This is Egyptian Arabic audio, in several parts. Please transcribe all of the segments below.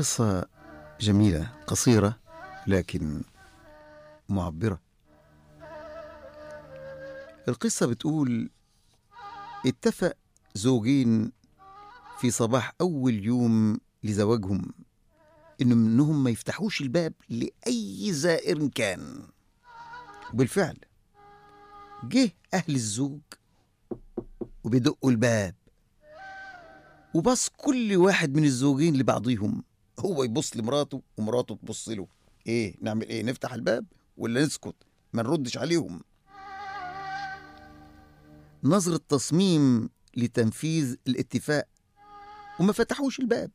قصة جميلة قصيرة لكن معبرة القصة بتقول اتفق زوجين في صباح أول يوم لزواجهم إنهم إنهم ما يفتحوش الباب لأي زائر كان وبالفعل جه أهل الزوج وبيدقوا الباب وبص كل واحد من الزوجين لبعضهم هو يبص لمراته ومراته تبص له ايه نعمل ايه نفتح الباب ولا نسكت ما نردش عليهم نظرة تصميم لتنفيذ الاتفاق وما فتحوش الباب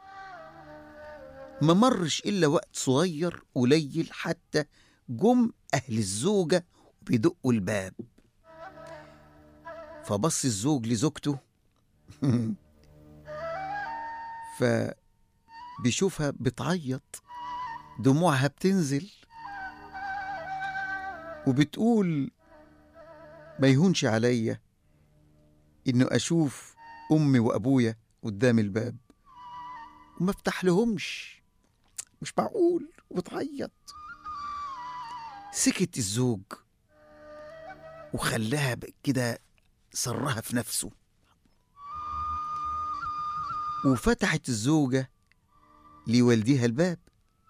ما مرش إلا وقت صغير قليل حتى جم أهل الزوجة وبيدقوا الباب فبص الزوج لزوجته فبيشوفها بتعيط دموعها بتنزل وبتقول ما يهونش عليا انه اشوف امي وابويا قدام الباب وما افتح لهمش مش معقول وبتعيط سكت الزوج وخلاها ب- كده سرها في نفسه وفتحت الزوجة لوالديها الباب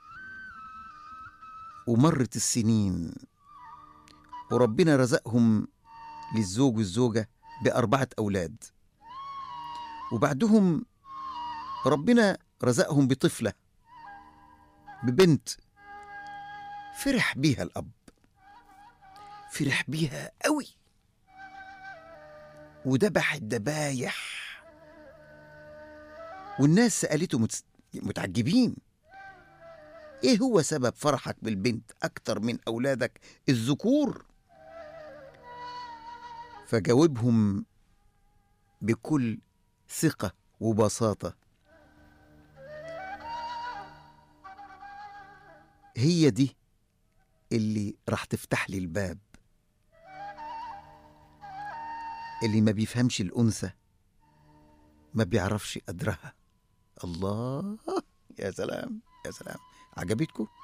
ومرت السنين وربنا رزقهم للزوج والزوجة بأربعة أولاد وبعدهم ربنا رزقهم بطفلة ببنت فرح بيها الأب فرح بيها قوي وذبح الذبايح والناس سألته متس- متعجبين ايه هو سبب فرحك بالبنت اكتر من اولادك الذكور فجاوبهم بكل ثقة وبساطة هي دي اللي راح تفتح لي الباب اللي ما بيفهمش الأنثى ما بيعرفش قدرها الله يا سلام يا سلام عجبتكم